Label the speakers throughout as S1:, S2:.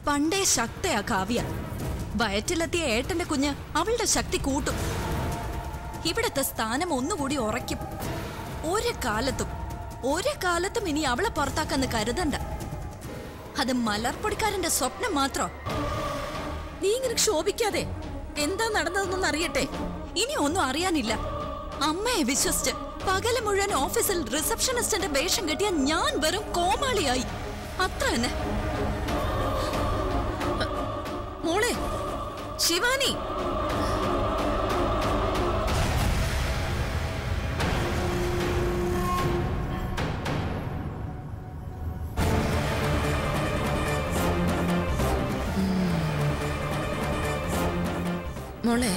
S1: പണ്ടേ ശക്തയാ കാവ്യ വയറ്റിലെത്തിയ ഏട്ടന്റെ കുഞ്ഞ് അവളുടെ ശക്തി കൂട്ടും ഇവിടത്തെ സ്ഥാനം ഒന്നുകൂടി ഉറയ്ക്കും ഒരു കാലത്തും ഒരു കാലത്തും ഇനി അവളെ പുറത്താക്കാന്ന് കരുതണ്ട അത് മലർപ്പൊടിക്കാരന്റെ സ്വപ്നം മാത്രം നീ ഇങ്ങനെ ക്ഷോഭിക്കാതെ എന്താ നടന്നതെന്നൊന്ന് അറിയട്ടെ ഇനി ഒന്നും അറിയാനില്ല അമ്മയെ വിശ്വസിച്ച് പകല് മുഴുവൻ ഓഫീസിൽ റിസപ്ഷനിസ്റ്റിന്റെ വേഷം കെട്ടിയ ഞാൻ വെറും കോമാളിയായി അത്ര തന്നെ മോളെ ശിവാനി
S2: മോളെ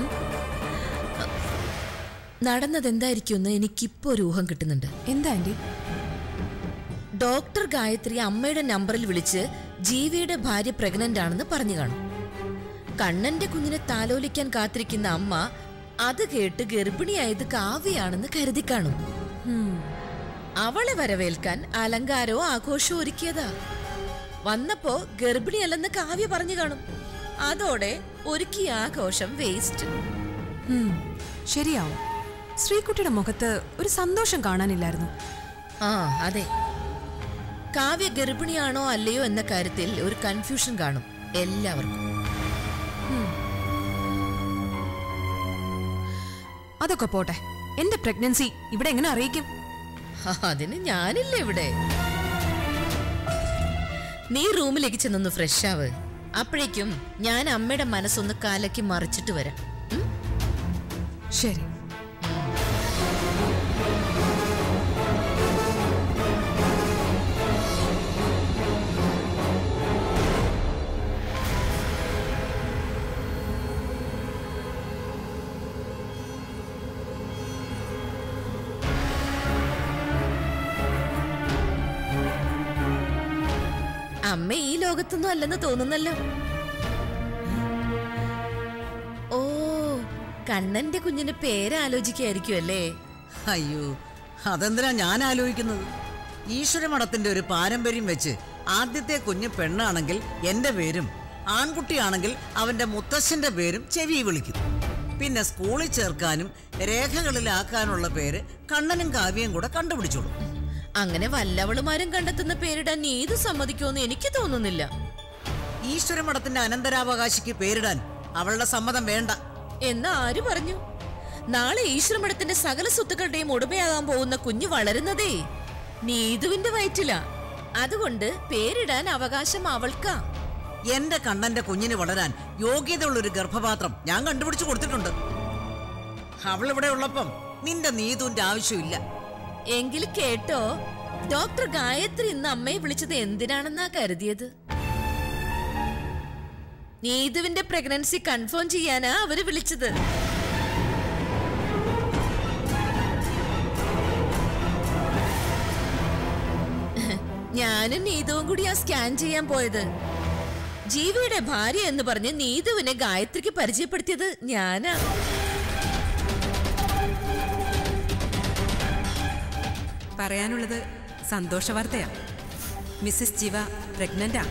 S2: നടന്നത് എന്തായിരിക്കുമെന്ന് എനിക്കിപ്പോ ഒരു ഊഹം കിട്ടുന്നുണ്ട്
S3: എന്താ ആന്റി
S2: ഡോക്ടർ ഗായത്രി അമ്മയുടെ നമ്പറിൽ വിളിച്ച് ജീവിയുടെ ഭാര്യ പ്രഗ്നന്റ് ആണെന്ന് പറഞ്ഞു കാണും കണ്ണന്റെ കുഞ്ഞിനെ താലോലിക്കാൻ കാത്തിരിക്കുന്ന അമ്മ അത് കേട്ട് ഗർഭിണിയായത് കാവ്യാണെന്ന് കരുതി കാണും അവളെ വരവേൽക്കാൻ അലങ്കാരവും ആഘോഷവും ഒരുക്കിയതാ വന്നപ്പോ ഗർഭിണിയല്ലെന്ന് കാവ്യ പറഞ്ഞു കാണും അതോടെ ഒരുക്കിയ ആഘോഷം വേസ്റ്റ്
S3: ഉം, ശരിയാവും ശ്രീകുട്ടിയുടെ മുഖത്ത് ഒരു സന്തോഷം കാണാനില്ലായിരുന്നു
S2: ആ അതെ കാവ്യ ഗർഭിണിയാണോ അല്ലയോ എന്ന കാര്യത്തിൽ ഒരു കൺഫ്യൂഷൻ കാണും എല്ലാവർക്കും
S3: അതൊക്കെ പോട്ടെ എന്റെ പ്രഗ്നൻസി ഇവിടെ എങ്ങനെ അറിയിക്കും
S2: ആ, അതിന് ഞാനില്ല ഇവിടെ നീ റൂമിലേക്ക് ചെന്നൊന്ന് ഫ്രഷ് ആവ് അപ്പോഴേക്കും ഞാൻ അമ്മയുടെ മനസ്സൊന്ന് കാലക്കി മറിച്ചിട്ട് വരാം ഉം?
S3: ശരി
S2: അമ്മ ഈ ലോകത്തൊന്നും അല്ലെന്ന് തോന്നുന്നല്ലോ ഓ കണ്ണന്റെ കുഞ്ഞിന്റെ പേരാലോചിക്കായിരിക്കും അല്ലേ
S4: അയ്യോ അതെന്തിനാ ഞാൻ ആലോചിക്കുന്നത് ഈശ്വരമഠത്തിന്റെ ഒരു പാരമ്പര്യം വെച്ച് ആദ്യത്തെ കുഞ്ഞ് പെണ്ണാണെങ്കിൽ എന്റെ പേരും ആൺകുട്ടിയാണെങ്കിൽ അവന്റെ മുത്തശ്ശന്റെ പേരും ചെവി വിളിക്കും പിന്നെ സ്കൂളിൽ ചേർക്കാനും രേഖകളിലാക്കാനുള്ള പേര് കണ്ണനും കാവ്യയും കൂടെ കണ്ടുപിടിച്ചോളും
S2: അങ്ങനെ വല്ലവളുമാരും കണ്ടെത്തുന്ന പേരിടാൻ നീ ഇത് സമ്മതിക്കുമെന്ന് എനിക്ക് തോന്നുന്നില്ല
S4: ഈശ്വരമഠത്തിന്റെ അനന്തരാവകാശിക്ക് പേരിടാൻ അവളുടെ സമ്മതം വേണ്ട
S2: എന്ന് ആര് പറഞ്ഞു നാളെ ഈശ്വരമഠത്തിന്റെ സകല സ്വത്തുക്കളുടെയും ഉടമയാകാൻ പോകുന്ന കുഞ്ഞ് വളരുന്നതേ നീതുവിന്റെ വയറ്റില അതുകൊണ്ട് പേരിടാൻ അവകാശം അവൾക്കാ
S4: എന്റെ കണ്ണന്റെ കുഞ്ഞിന് വളരാൻ യോഗ്യതയുള്ള ഒരു ഗർഭപാത്രം ഞാൻ കണ്ടുപിടിച്ചു കൊടുത്തിട്ടുണ്ട് അവൾ ഇവിടെ ഉള്ളപ്പം നിന്റെ നീതുവിന്റെ ആവശ്യമില്ല
S2: എങ്കിൽ കേട്ടോ ഡോക്ടർ ഗായത്രി ഇന്ന് അമ്മയെ വിളിച്ചത് എന്തിനാണെന്നാ കരുതിയത് നീതുവിന്റെ പ്രഗ്നൻസി കൺഫേം ചെയ്യാനാ അവര് വിളിച്ചത് ഞാനും നീതുവും കൂടിയാ സ്കാൻ ചെയ്യാൻ പോയത് ജീവിയുടെ ഭാര്യ എന്ന് പറഞ്ഞ് നീതുവിനെ ഗായത്രിക്ക് പരിചയപ്പെടുത്തിയത് ഞാനാ
S3: പറയാനുള്ളത് സന്തോഷ വാർത്തയാ മിസ്സിസ് ജീവ പ്രഗ്നന്റാ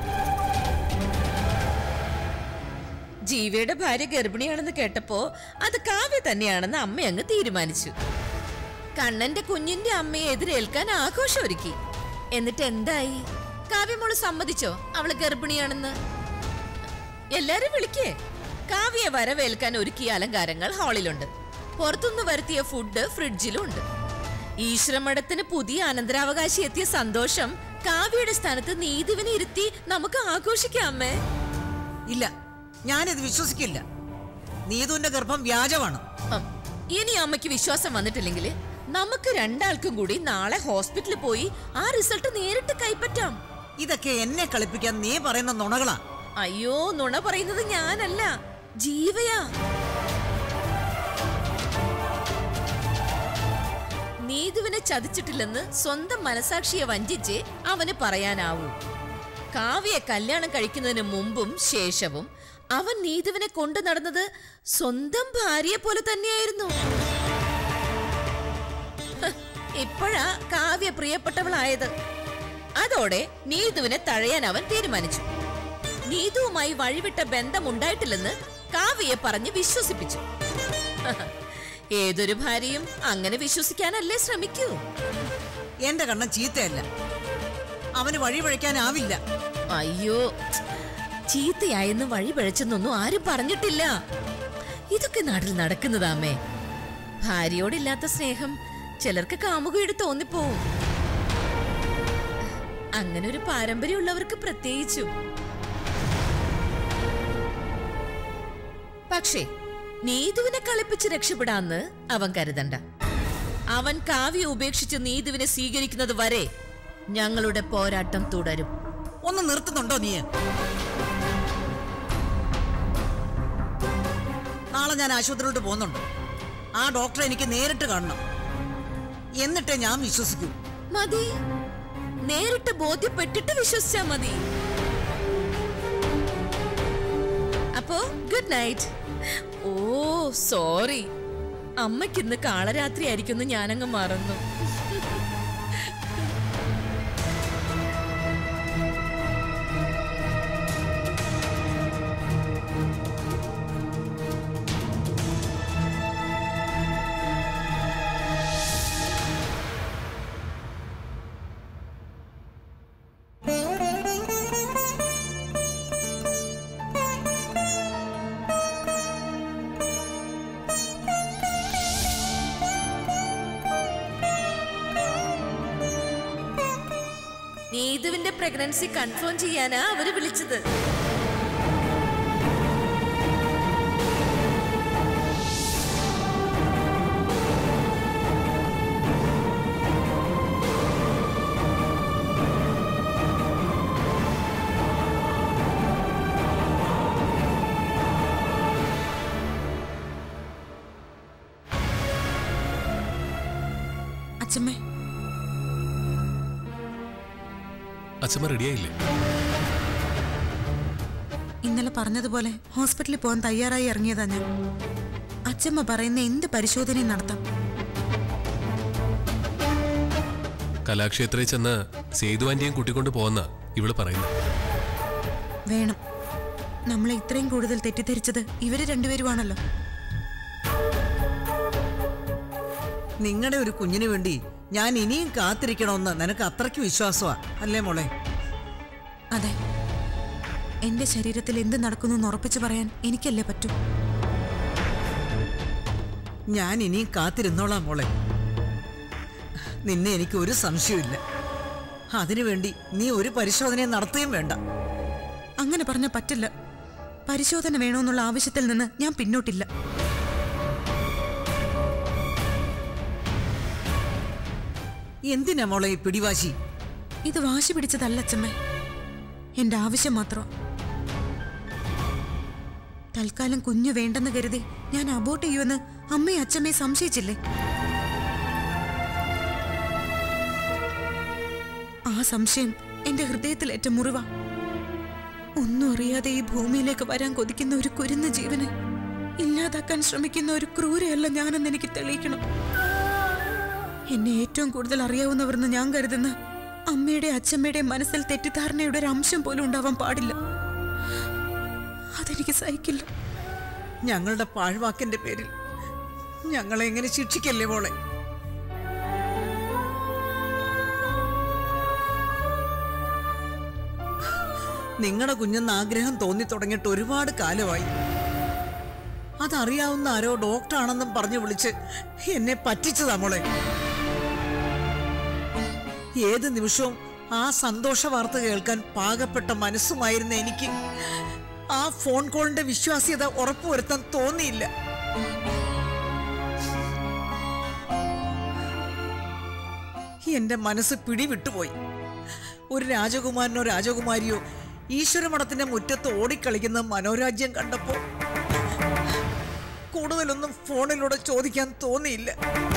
S2: ജീവയുടെ ഭാര്യ ഗർഭിണിയാണെന്ന് കേട്ടപ്പോ അത് കാവ്യ തന്നെയാണെന്ന് അമ്മ അങ്ങ് തീരുമാനിച്ചു കണ്ണന്റെ കുഞ്ഞിന്റെ അമ്മയെ എതിരേൽക്കാൻ ആഘോഷം ഒരുക്കി എന്നിട്ട് എന്തായി കാവ്യമോള് സമ്മതിച്ചോ അവള് ഗർഭിണിയാണെന്ന് എല്ലാരും വിളിക്കേ കാവ്യെ വരവേൽക്കാൻ ഒരുക്കിയ അലങ്കാരങ്ങൾ ഹാളിലുണ്ട് പുറത്തുനിന്ന് വരുത്തിയ ഫുഡ് ഫ്രിഡ്ജിലുണ്ട് ഈശ്വരമഠത്തിന് പുതിയ അനന്തരാവകാശി എത്തിയ സന്തോഷം കാവ്യയുടെ സ്ഥാനത്ത് നീതുവിനെ ഇരുത്തി നമുക്ക് ആഘോഷിക്കാം അമ്മേ
S4: ഇല്ല ഞാനിത് വിശ്വസിക്കില്ല നീതുവിന്റെ ഗർഭം വ്യാജമാണ്
S2: ഉം. ഇനി അമ്മയ്ക്ക് വിശ്വാസം വന്നിട്ടില്ലെങ്കിൽ നമുക്ക് രണ്ടാൾക്കും കൂടി നാളെ ഹോസ്പിറ്റലിൽ പോയി ആ റിസൾട്ട് നേരിട്ട് കൈപ്പറ്റാം
S4: ഇതൊക്കെ എന്നെ കളിപ്പിക്കാൻ നീ പറയുന്ന നുണകളാ
S2: അയ്യോ നുണ പറയുന്നത് ഞാനല്ല ജീവയാ നീതുവിനെ ചതിച്ചിട്ടില്ലെന്ന് സ്വന്തം മനസാക്ഷിയെ വഞ്ചിച്ച് അവന് പറയാനാവൂ കാവ്യെ കല്യാണം കഴിക്കുന്നതിന് മുമ്പും ശേഷവും അവൻ നീതുവിനെ കൊണ്ടു നടന്നത് സ്വന്തം ഭാര്യയെ പോലെ തന്നെയായിരുന്നു ഹ്, ഇപ്പോഴാ കാവ്യ പ്രിയപ്പെട്ടവളായത് അതോടെ നീതുവിനെ തഴയാൻ അവൻ തീരുമാനിച്ചു നീതുവുമായി വഴിവിട്ട ബന്ധമുണ്ടായിട്ടില്ലെന്ന് കാവ്യയെ പറഞ്ഞ് വിശ്വസിപ്പിച്ചു ഏതൊരു ഭാര്യയും അങ്ങനെ വിശ്വസിക്കാനല്ലേ ശ്രമിക്കൂ
S4: എന്റെ കണ്ണൻ ചീത്തയല്ല അവന് വഴി പഴിക്കാനാവില്ല
S2: അയ്യോ ചീത്തയായെന്ന് വഴി പിഴച്ചെന്നൊന്നും ആരും പറഞ്ഞിട്ടില്ല ഇതൊക്കെ നാട്ടിൽ നടക്കുന്നതാമേ ഭാര്യയോടില്ലാത്ത സ്നേഹം ചിലർക്ക് കാമുകയോട് തോന്നിപ്പോവും അങ്ങനെ ഒരു പാരമ്പര്യമുള്ളവർക്ക് പ്രത്യേകിച്ചും പക്ഷേ നീതുവിനെ കളിപ്പിച്ച് രക്ഷപ്പെടാന്ന് അവൻ കരുതണ്ട അവൻ കാവ്യ ഉപേക്ഷിച്ച് നീതുവിനെ സ്വീകരിക്കുന്നത് വരെ ഞങ്ങളുടെ പോരാട്ടം തുടരും
S4: ഒന്ന് നിർത്തുന്നുണ്ടോ നീ നാളെ ഞാൻ ആശുപത്രിയിലോട്ട് പോകുന്നുണ്ട് ആ ഡോക്ടറെ എനിക്ക് നേരിട്ട് കാണണം എന്നിട്ടേ ഞാൻ വിശ്വസിക്കൂ
S2: മതി നേരിട്ട് ബോധ്യപ്പെട്ടിട്ട് വിശ്വസിച്ചാ മതി അപ്പോ ഗുഡ് നൈറ്റ് ഓ സോറി അമ്മയ്ക്കിന്ന് കാളരാത്രി ആയിരിക്കും ഞാനങ്ങ് മറന്നു നീതുവിന്റെ പ്രഗ്നൻസി കൺഫേം ചെയ്യാനാ അവര് വിളിച്ചത്
S3: അച്ഛമ്മേ
S5: അച്ഛമ്മ റെഡിയായില്ലേ
S3: ഇന്നലെ പറഞ്ഞതുപോലെ ഹോസ്പിറ്റലിൽ പോകാൻ തയ്യാറായി ഇറങ്ങിയതാ ഞാൻ അച്ഛമ്മ പറയുന്ന എന്ത് പരിശോധനയും നടത്താം
S5: കലാക്ഷേത്രയിൽ ചെന്ന് സേതു ആന്റിയും കൂട്ടിക്കൊണ്ട് പോകുന്ന ഇവള് പറയുന്നു
S3: വേണം നമ്മളെ ഇത്രയും കൂടുതൽ തെറ്റിദ്ധരിച്ചത് ഇവര് രണ്ടുപേരുമാണല്ലോ
S4: നിങ്ങളുടെ ഒരു കുഞ്ഞിന് വേണ്ടി ഞാൻ ഇനിയും കാത്തിരിക്കണമെന്ന് നിനക്ക് അത്രയ്ക്ക് വിശ്വാസമാ അല്ലേ മോളെ
S3: അതെ എന്റെ ശരീരത്തിൽ എന്ത് നടക്കുന്നു എന്ന് ഉറപ്പിച്ചു പറയാൻ എനിക്കല്ലേ പറ്റൂ
S4: ഞാൻ ഇനിയും കാത്തിരുന്നോളാം മോളെ നിന്നെ എനിക്ക് ഒരു സംശയമില്ല അതിനുവേണ്ടി നീ ഒരു പരിശോധനയും നടത്തുകയും വേണ്ട
S3: അങ്ങനെ പറഞ്ഞ പറ്റില്ല പരിശോധന വേണമെന്നുള്ള ആവശ്യത്തിൽ നിന്ന് ഞാൻ പിന്നോട്ടില്ല
S4: എന്തിനാ മോളെ ഈ പിടിവാശി
S3: ഇത് വാശി പിടിച്ചതല്ല അച്ഛമ്മേ എന്റെ ആവശ്യം മാത്രം തൽക്കാലം കുഞ്ഞു വേണ്ടെന്ന് കരുതി ഞാൻ അബോട്ട് ചെയ്യുമെന്ന് അമ്മയും അച്ഛമ്മയും സംശയിച്ചില്ലേ ആ സംശയം എന്റെ ഹൃദയത്തിലേറ്റ മുറിവ ഒന്നും അറിയാതെ ഈ ഭൂമിയിലേക്ക് വരാൻ കൊതിക്കുന്ന ഒരു കുരുന്ന ജീവനെ ഇല്ലാതാക്കാൻ ശ്രമിക്കുന്ന ഒരു ക്രൂരയല്ല ഞാനെന്ന് എനിക്ക് തെളിയിക്കണം എന്നെ ഏറ്റവും കൂടുതൽ അറിയാവുന്നവരെന്ന് ഞാൻ കരുതുന്ന അമ്മയുടെ അച്ഛമ്മയുടെ മനസ്സിൽ തെറ്റിദ്ധാരണയുടെ ഒരു അംശം പോലും ഉണ്ടാവാൻ പാടില്ല അതെനിക്ക് സഹിക്കില്ല
S4: ഞങ്ങളുടെ പാഴ്വാക്കിന്റെ പേരിൽ ഞങ്ങളെ എങ്ങനെ ശിക്ഷിക്കല്ലേ മോളെ നിങ്ങളുടെ കുഞ്ഞെന്ന് ആഗ്രഹം തോന്നി തുടങ്ങിയിട്ട് ഒരുപാട് കാലമായി അതറിയാവുന്ന ആരോ ഡോക്ടറാണെന്നും പറഞ്ഞു വിളിച്ച് എന്നെ പറ്റിച്ചതാ മോളെ ഏത് നിമിഷവും ആ സന്തോഷ വാർത്ത കേൾക്കാൻ പാകപ്പെട്ട മനസ്സുമായിരുന്ന എനിക്ക് ആ ഫോൺ കോളിന്റെ വിശ്വാസ്യത ഉറപ്പുവരുത്താൻ തോന്നിയില്ല എന്റെ മനസ്സ് പിടിവിട്ടുപോയി ഒരു രാജകുമാരനോ രാജകുമാരിയോ ഈശ്വരമഠത്തിന്റെ മുറ്റത്ത് ഓടിക്കളിക്കുന്ന മനോരാജ്യം കണ്ടപ്പോ കൂടുതലൊന്നും ഫോണിലൂടെ ചോദിക്കാൻ തോന്നിയില്ല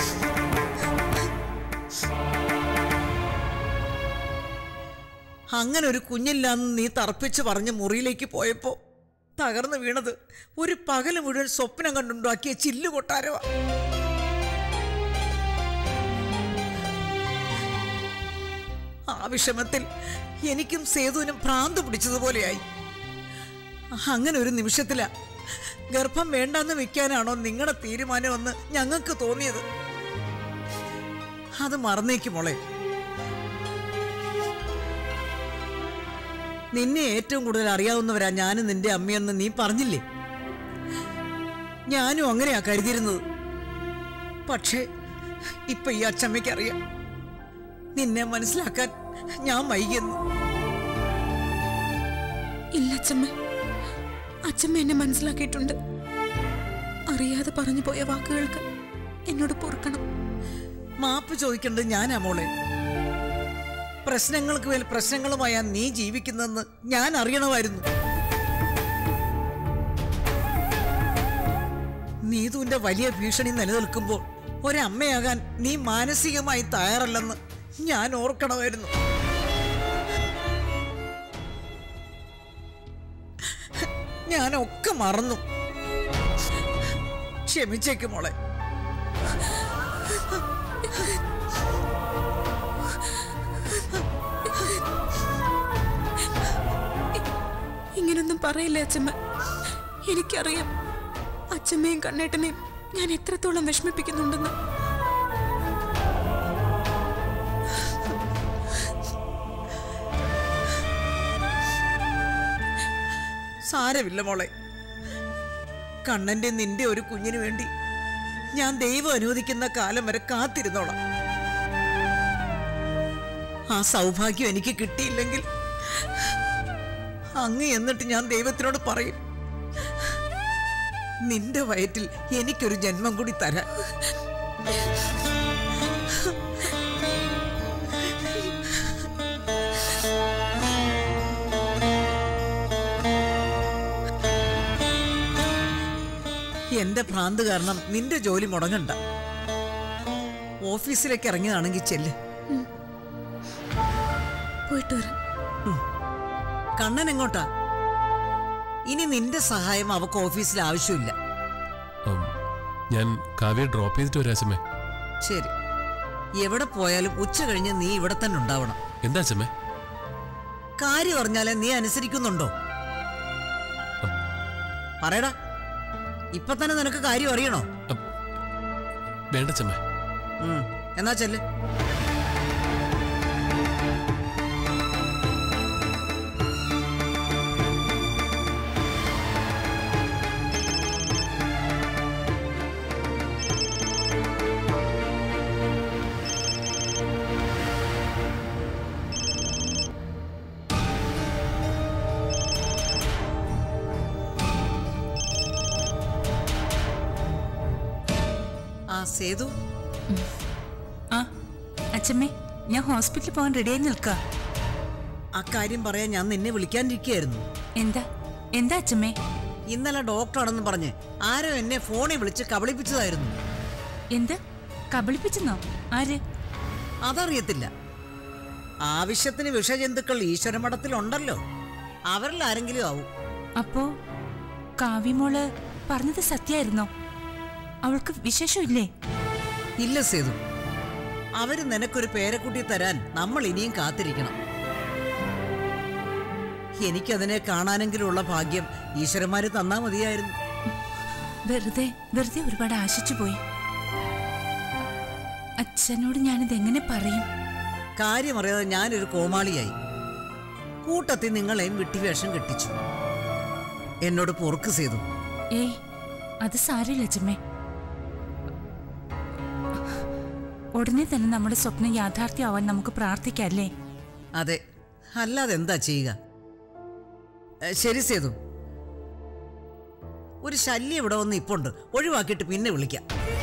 S4: അങ്ങനെ ഒരു കുഞ്ഞില്ലാന്ന് നീ തറപ്പിച്ച് പറഞ്ഞ് മുറിയിലേക്ക് പോയപ്പോ തകർന്നു വീണത് ഒരു പകല് മുഴുവൻ സ്വപ്നം കണ്ടുണ്ടാക്കിയ ചില്ലു കൊട്ടാരവാ ആ വിഷമത്തിൽ എനിക്കും സേതുവിനും ഭ്രാന്ത് പിടിച്ചതുപോലെയായി അങ്ങനെ ഒരു നിമിഷത്തിലാ ഗർഭം വേണ്ടെന്ന് വെക്കാനാണോ നിങ്ങളുടെ തീരുമാനമെന്ന് ഞങ്ങൾക്ക് തോന്നിയത് അത് മറന്നേക്ക് മോളെ നിന്നെ ഏറ്റവും കൂടുതൽ അറിയാവുന്നവരാ ഞാനും നിന്റെ അമ്മയെന്ന് നീ പറഞ്ഞില്ലേ ഞാനും അങ്ങനെയാ കരുതിയിരുന്നത് പക്ഷേ ഇപ്പൊ ഈ അച്ചമ്മയ്ക്കറിയാം നിന്നെ മനസ്സിലാക്കാൻ ഞാൻ വൈകുന്നു
S3: ഇല്ല അച്ഛമ്മ അച്ഛമ്മ എന്നെ മനസ്സിലാക്കിയിട്ടുണ്ട് അറിയാതെ പറഞ്ഞു പോയ വാക്കുകൾക്ക് എന്നോട് പൊറുക്കണം
S4: മാപ്പ് ചോദിക്കേണ്ടത് ഞാനാ മോളെ പ്രശ്നങ്ങൾക്ക് മേൽ പ്രശ്നങ്ങളുമായാ നീ ജീവിക്കുന്നതെന്ന് ഞാൻ അറിയണമായിരുന്നു നീതുവിന്റെ വലിയ ഭീഷണി നിലനിൽക്കുമ്പോൾ ഒരമ്മയാകാൻ നീ മാനസികമായി തയ്യാറല്ലെന്ന് ഞാൻ ഓർക്കണമായിരുന്നു ഞാനൊക്കെ മറന്നു ക്ഷമിച്ചേക്ക് മോളെ
S3: ഇങ്ങനൊന്നും പറയില്ല അച്ഛമ്മ എനിക്കറിയാം അച്ഛമ്മയും കണ്ണേട്ടനെയും ഞാൻ എത്രത്തോളം വിഷമിപ്പിക്കുന്നുണ്ടെന്ന്
S4: സാരമില്ല മോളെ കണ്ണന്റെ നിന്റെ ഒരു കുഞ്ഞിന് വേണ്ടി ഞാൻ ദൈവം അനുവദിക്കുന്ന കാലം വരെ കാത്തിരുന്നോളാം ആ സൗഭാഗ്യം എനിക്ക് കിട്ടിയില്ലെങ്കിൽ അങ്ങ് എന്നിട്ട് ഞാൻ ദൈവത്തിനോട് പറയും നിന്റെ വയറ്റിൽ എനിക്കൊരു ജന്മം കൂടി തരാൻ എന്റെ ഭ്രാന്ത് കാരണം നിന്റെ ജോലി മുടങ്ങണ്ട ഓഫീസിലേക്ക് ഇറങ്ങിയതാണെങ്കിൽ ചെല്ല്
S3: പോയിട്ട് വരാം
S4: കണ്ണൻ എങ്ങോട്ടാ ഇനി നിന്റെ സഹായം അവക്ക് ഓഫീസിൽ ആവശ്യമില്ല
S5: ഉം, ഞാൻ കാവ്യ ഡ്രോപ്പ് ചെയ്തിട്ട് വരാം അച്ഛമ്മേ
S4: ശരി എവിടെ പോയാലും ഉച്ച കഴിഞ്ഞ് നീ ഇവിടെ തന്നെ ഉണ്ടാവണം
S5: എന്താ അച്ഛമ്മേ
S4: കാര്യം അറിഞ്ഞാലേ നീ അനുസരിക്കുന്നുണ്ടോ പറയടാ ഇപ്പൊ തന്നെ നിനക്ക് കാര്യം അറിയണോ
S5: ഉം, വേണ്ട അച്ഛമ്മേ
S4: ഉം, എന്നാ ചെല്ല് ആ സേതു
S6: ആ അച്ഛമ്മേ ഞാൻ ഹോസ്പിറ്റലിൽ പോകാൻ റെഡിയായി നിൽക്കുക
S4: ആ കാര്യം പറയാൻ ഞാൻ നിന്നെ വിളിക്കാനിരിക്കുകയായിരുന്നു
S6: എന്താ എന്താ അച്ഛമ്മേ
S4: ഇന്നലെ ഡോക്ടറാണെന്ന് പറഞ്ഞ് ആരോ എന്നെ ഫോണിൽ വിളിച്ച് കബളിപ്പിച്ചതായിരുന്നു
S6: എന്ത് കബളിപ്പിച്ചെന്നോ ആര്
S4: അതറിയത്തില്ല ആവശ്യത്തിന് വിഷജന്തുക്കൾ ഈശ്വരമഠത്തിലുണ്ടല്ലോ അവരിൽ ആരെങ്കിലും ആവും
S6: അപ്പോ കാവ്യമോള് പറഞ്ഞത് സത്യായിരുന്നോ അവൾക്ക് വിശേഷമില്ലേ
S4: ഇല്ല സേതു അവര് നിനക്കൊരു പേരക്കുട്ടി തരാൻ നമ്മൾ ഇനിയും കാത്തിരിക്കണം എനിക്കതിനെ കാണാനെങ്കിലുള്ള ഭാഗ്യം ഈശ്വരന്മാര് തന്നാ മതിയായിരുന്നു
S6: വെറുതെ വെറുതെ ഒരുപാട് ആശിച്ചു പോയി അച്ഛനോട് ഞാനിത് എങ്ങനെ പറയും
S4: കാര്യമറിയാതെ ഞാനൊരു കോമാളിയായി കൂട്ടത്തിൽ നിങ്ങളെയും വിട്ടിവേഷം കെട്ടിച്ചു എന്നോട് പൊറുക്ക് സേതു
S6: ഏയ് അത് സാരമില്ല അച്ഛമ്മേ ഉടനെ തന്നെ നമ്മുടെ സ്വപ്നം യാഥാർത്ഥ്യമാവാൻ നമുക്ക് പ്രാർത്ഥിക്കാം അല്ലേ
S4: അതെ അല്ലാതെ എന്താ ചെയ്യുക ഏ, ശരി സേതു ഒരു ശല്യം ഇവിടെ വന്ന് ഇപ്പുണ്ട് ഒഴിവാക്കിയിട്ട് പിന്നെ വിളിക്കാം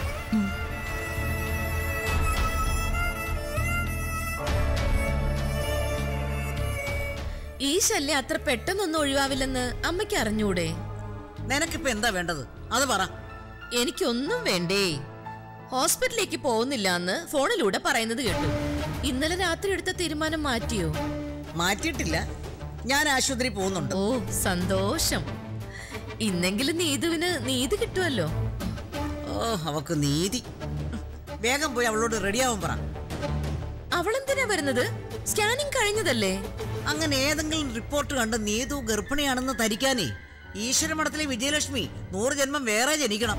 S2: ഈ ശല്യം അത്ര പെട്ടെന്നൊന്നും ഒഴിവാവില്ലെന്ന് അമ്മയ്ക്ക് അറിഞ്ഞൂടെ
S4: നിനക്കിപ്പോ എന്താ വേണ്ടത് അത് പറ
S2: എനിക്കൊന്നും വേണ്ടേ ഹോസ്പിറ്റലിലേക്ക് പോകുന്നില്ല എന്ന് ഫോണിലൂടെ പറയുന്നത് കേട്ടു ഇന്നലെ രാത്രി എടുത്ത തീരുമാനം മാറ്റിയോ
S4: മാറ്റിയിട്ടില്ല ഞാൻ ആശുപത്രി പോകുന്നുണ്ട്
S2: ഓ സന്തോഷം ഇന്നെങ്കിലും നീതുവിന് നീതി കിട്ടുമല്ലോ
S4: ഓ അവക്ക് നീതി വേഗം പോയി അവളോട് റെഡിയാവാൻ പറ
S2: അവളെന്തിനാ വരുന്നത് സ്കാനിങ് കഴിഞ്ഞതല്ലേ
S4: അങ്ങനെ ഏതെങ്കിലും റിപ്പോർട്ട് കണ്ട് നീതു ഗർഭിണിയാണെന്ന് ധരിക്കാനേ ഈശ്വരമഠത്തിലെ വിജയലക്ഷ്മി നൂറ് ജന്മം വേറെ ജനിക്കണം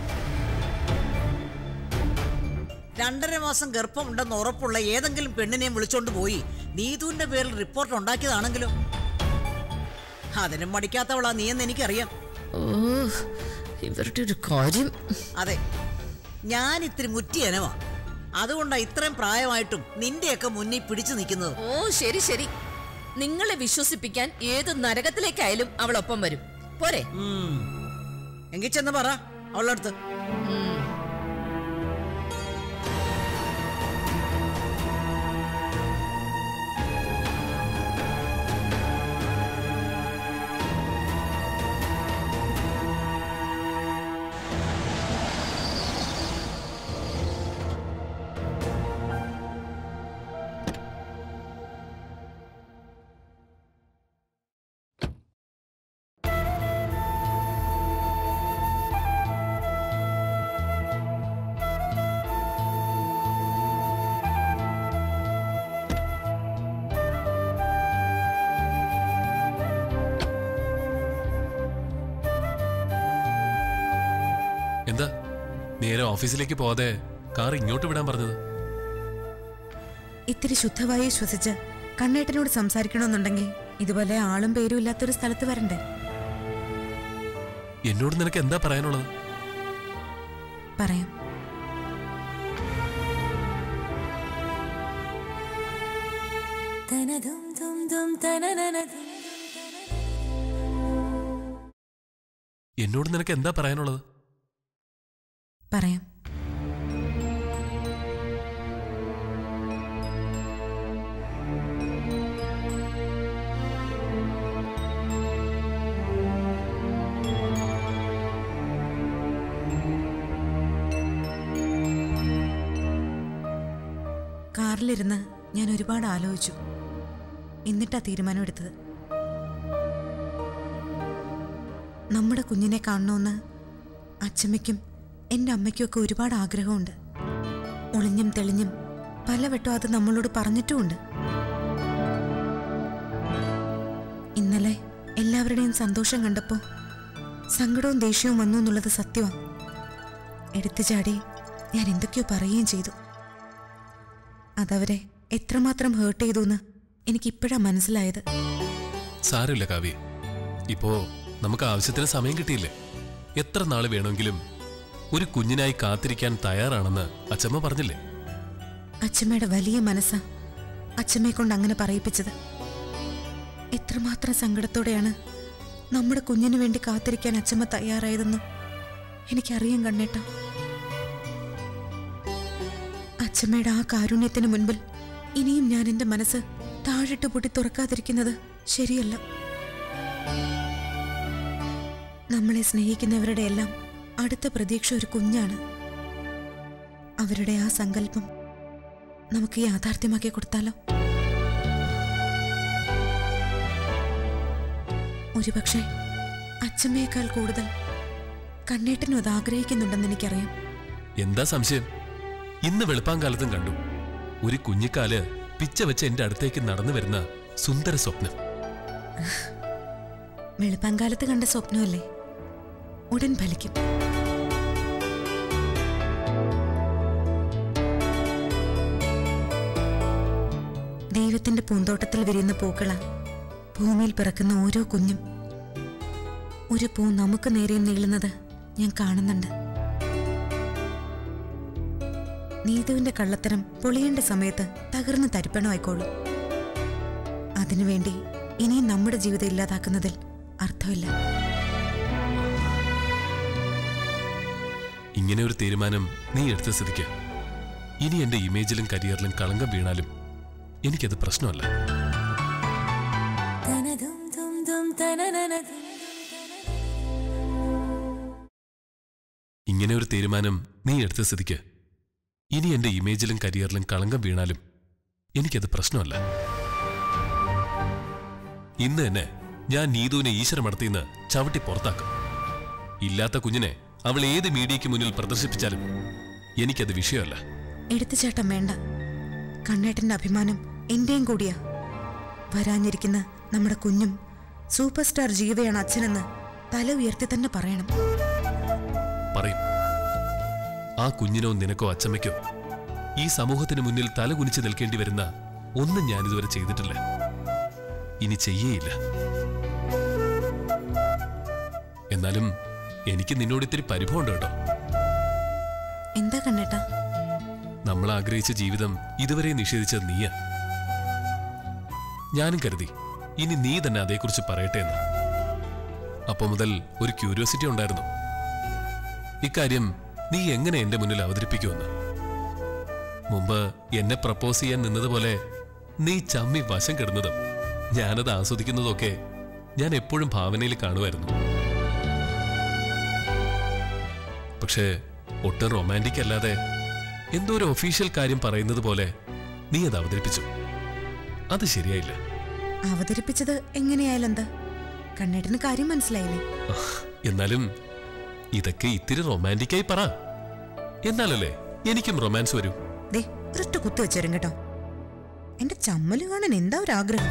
S4: രണ്ടര മാസം ഗർഭമുണ്ടെന്ന് ഉറപ്പുള്ള ഏതെങ്കിലും പെണ്ണിനെയും വിളിച്ചോണ്ട് പോയി നീതുവിന്റെ പേരിൽ റിപ്പോർട്ട് ഉണ്ടാക്കിയതാണെങ്കിലോ അതിനും മടിക്കാത്തവളാ നീ എന്ന് എനിക്കറിയാം
S2: ഓ ഇവരുടെ ഒരു കാര്യം
S4: അതെ ഞാൻ ഇത്തിരി മുറ്റിയനവാ അതുകൊണ്ടാ ഇത്രയും പ്രായമായിട്ടും നിന്റെയൊക്കെ മുന്നിൽ പിടിച്ചു നിൽക്കുന്നത്
S2: ഓ ശരി ശരി നിങ്ങളെ വിശ്വസിപ്പിക്കാൻ ഏത് നരകത്തിലേക്കായാലും അവളൊപ്പം വരും പോരെ
S4: ഉം. എങ്കിൽ ചെന്ന് പറ അവളുടെ അടുത്ത്
S2: ഉം.
S5: എന്താ നേരെ ഓഫീസിലേക്ക് പോവാതെ കാർ ഇങ്ങോട്ട് വിടാൻ പറഞ്ഞത്
S3: ഇത്തിരി ശുദ്ധവായു ശ്വസിച്ച് കണ്ണേട്ടനോട് സംസാരിക്കണമെന്നുണ്ടെങ്കിൽ ഇതുപോലെ ആളും പേരും ഇല്ലാത്തൊരു സ്ഥലത്ത് വരണ്ടേ
S5: എന്നോട് നിനക്ക് എന്താ പറയാനുള്ളത്
S3: പറയാം
S5: എന്നോട് നിനക്ക് എന്താ പറയാനുള്ളത്
S3: പറയാം കാറിലിരുന്ന് ഞാൻ ഒരുപാട് ആലോചിച്ചു എന്നിട്ടാ തീരുമാനം എടുത്തത് നമ്മുടെ കുഞ്ഞിനെ കാണണമെന്ന് അച്ഛമ്മയ്ക്കും എൻ്റെ അമ്മയ്ക്കും ഒക്കെ ഒരുപാട് ആഗ്രഹമുണ്ട് ഒളിഞ്ഞും തെളിഞ്ഞും പലവട്ടം അത് നമ്മളോട് പറഞ്ഞിട്ടുമുണ്ട് ഇന്നലെ എല്ലാവരുടെയും സന്തോഷം കണ്ടപ്പോൾ സങ്കടവും ദേഷ്യവും വന്നു എന്നുള്ളത് സത്യമാണ് എടുത്തു ചാടി ഞാൻ എന്തൊക്കെയോ പറയുകയും ചെയ്തു അതവരെ എത്രമാത്രം ഹേർട്ട് ചെയ്തു എന്ന് എനിക്കിപ്പോഴാണ് മനസ്സിലായത്
S5: സാരമില്ല കാവ്യ ഇപ്പോ നമുക്ക് ആവശ്യത്തിന് സമയം കിട്ടിയില്ലേ എത്ര നാള് വേണമെങ്കിലും ഒരു കുഞ്ഞിനായി കാത്തിരിക്കാൻ തയ്യാറാണെന്ന് അച്ചമ്മ പറഞ്ഞില്ലേ
S3: അച്ഛമ്മയുടെ വലിയ മനസ്സാ അച്ഛമ്മയെ കൊണ്ട് അങ്ങനെ പറയിപ്പിച്ചത് എത്രമാത്രം സങ്കടത്തോടെയാണ് നമ്മുടെ കുഞ്ഞിനു വേണ്ടി കാത്തിരിക്കാൻ അച്ഛമ്മ തയ്യാറായതെന്ന് എനിക്കറിയാൻ കണ്ണേട്ട അച്ഛമ്മയുടെ ആ കാരുണ്യത്തിന് മുൻപിൽ ഇനിയും ഞാൻ എൻ്റെ മനസ്സ് താഴിട്ട് പൊട്ടി തുറക്കാതിരിക്കുന്നത് ശരിയല്ല നമ്മളെ സ്നേഹിക്കുന്നവരുടെ എല്ലാം അടുത്ത പ്രതീക്ഷ ഒരു കുഞ്ഞാണ് അവരുടെ ആ സങ്കല്പം നമുക്ക് യാഥാർത്ഥ്യമാക്കി കൊടുത്താലോ ഒരുപക്ഷെ അച്ഛമ്മയേക്കാൾ കൂടുതൽ കണ്ണേട്ടനും അത് ആഗ്രഹിക്കുന്നുണ്ടെന്ന് എനിക്കറിയാം
S5: എന്താ സംശയം ഇന്ന് വെളുപ്പാങ്കാലത്തും കണ്ടു ഒരു കുഞ്ഞിക്കാല് പിച്ച വെച്ച് എന്റെ അടുത്തേക്ക് നടന്നു വരുന്ന സുന്ദര സ്വപ്നം
S3: വെളുപ്പാങ്കാലത്ത് കണ്ട സ്വപ്നമല്ലേ ഉടൻ ഫലിക്കും ദൈവത്തിന്റെ പൂന്തോട്ടത്തിൽ വിരിയുന്ന പൂക്കള ഭൂമിയിൽ പിറക്കുന്ന ഓരോ കുഞ്ഞും ഒരു പൂ നമുക്ക് നേരെ നീളുന്നത് ഞാൻ കാണുന്നുണ്ട് നീതുവിന്റെ കള്ളത്തരം പൊളിയേണ്ട സമയത്ത് തകർന്ന് തരിപ്പണമായിക്കോളും അതിനുവേണ്ടി ഇനിയും നമ്മുടെ ജീവിതം ഇല്ലാതാക്കുന്നതിൽ അർത്ഥമില്ല
S5: ഇങ്ങനെ ഒരു തീരുമാനം നീ എടുത്ത സ്ഥിതിക്ക് ഇനി എന്റെ ഇമേജിലും കരിയറിലും കളങ്കം വീണാലും എനിക്കത് പ്രശ്നമല്ല ഇങ്ങനെ ഒരു തീരുമാനം നീ എടുത്ത സ്ഥിതിക്ക് ഇനി എന്റെ ഇമേജിലും കരിയറിലും കളങ്കം വീണാലും എനിക്കത് പ്രശ്നമല്ല ഇന്ന് തന്നെ ഞാൻ നീതുവിനെ ഈശ്വര മടത്തിന്ന് ചവിട്ടി പുറത്താക്കും ഇല്ലാത്ത കുഞ്ഞിനെ അവൾ ഏത് മീഡിയയ്ക്ക് മുന്നിൽ പ്രദർശിപ്പിച്ചാലും എനിക്കത് വിഷയമല്ല
S3: എടുത്തുചാട്ടം വേണ്ട കണ്ണേട്ടന്റെ അഭിമാനം എന്റെയും കൂടിയാ വരാനിരിക്കുന്ന നമ്മുടെ കുഞ്ഞും സൂപ്പർ സ്റ്റാർ ജീവയാണ് അച്ഛനെന്ന് തല ഉയർത്തി തന്നെ പറയണം
S5: പറയും ആ കുഞ്ഞിനോ നിനക്കോ അച്ചമ്മയ്ക്കോ ഈ സമൂഹത്തിന് മുന്നിൽ തല കുനിച്ച് നിൽക്കേണ്ടി വരുന്ന ഒന്നും ഞാനിതുവരെ ചെയ്തിട്ടില്ല ഇനി ചെയ്യേയില്ല എന്നാലും എനിക്ക് നിന്നോട് ഇത്തിരി പരിഭവമുണ്ട് കേട്ടോ
S3: എന്താ കണ്ണേട്ടാ
S5: നമ്മൾ ആഗ്രഹിച്ച ജീവിതം ഇതുവരെ നിഷേധിച്ചത് നീയാ ഞാനും കരുതി ഇനി നീ തന്നെ അതേക്കുറിച്ച് പറയട്ടെ എന്ന് അപ്പൊ മുതൽ ഒരു ക്യൂരിയോസിറ്റി ഉണ്ടായിരുന്നു ഇക്കാര്യം നീ എങ്ങനെ എന്റെ മുന്നിൽ അവതരിപ്പിക്കുമെന്ന് മുമ്പ് എന്നെ പ്രപ്പോസ് ചെയ്യാൻ നിന്നതുപോലെ നീ ചമ്മി വശം കിടന്നതും ഞാനത് ആസ്വദിക്കുന്നതൊക്കെ ഞാൻ എപ്പോഴും ഭാവനയിൽ കാണുമായിരുന്നു പക്ഷേ ഒട്ടും റൊമാൻറ്റിക് അല്ലാതെ എന്തോ ഒരു ഒഫീഷ്യൽ കാര്യം പറയുന്നത് പോലെ നീ അത് അവതരിപ്പിച്ചു അത് ശരിയായില്ല
S3: അവതരിപ്പിച്ചത് എങ്ങനെയായാലും എന്താ കണ്ണേട്ടന് കാര്യം മനസ്സിലായില്ലേ
S5: എന്നാലും ഇതൊക്കെ ഇത്തിരി റൊമാൻറ്റിക്കായി പറ എന്നാലല്ലേ എനിക്കും റൊമാൻസ് വരൂ
S3: ദേ ഒരൊറ്റ കുത്തു വെച്ചേരും കേട്ടോ എന്റെ ചമ്മല് കാണാൻ എന്താ ഒരു ആഗ്രഹം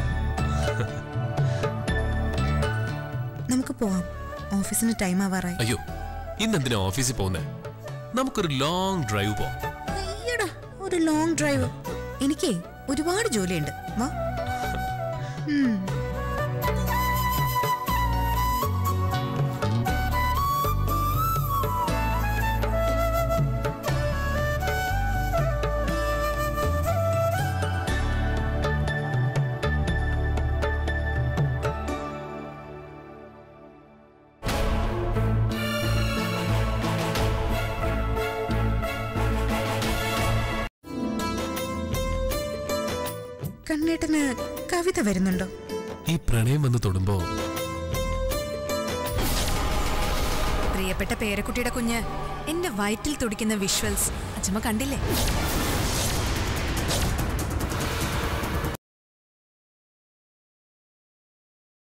S3: നമുക്ക് പോവാം ഓഫീസിന് ടൈം ആവാറായി
S5: അയ്യോ ഇന്നെന്തിനാ ഓഫീസിൽ പോകുന്നേ നമുക്കൊരു ലോങ് ഡ്രൈവ് പോവാം
S3: അയ്യടാ ഒരു ലോങ് ഡ്രൈവ് എനിക്കേ ഒരുപാട് ജോലിയുണ്ട് വാ ഉം. കണ്ണേട്ടന് കവിത വരുന്നുണ്ടോ
S5: ഈ പ്രണയം വന്ന് തൊടുമ്പോ
S7: പ്രിയപ്പെട്ട പേരക്കുട്ടിയുടെ കുഞ്ഞ് എന്റെ വയറ്റിൽ തുടിക്കുന്ന വിഷ്വൽസ് അച്ഛമ്മ കണ്ടില്ലേ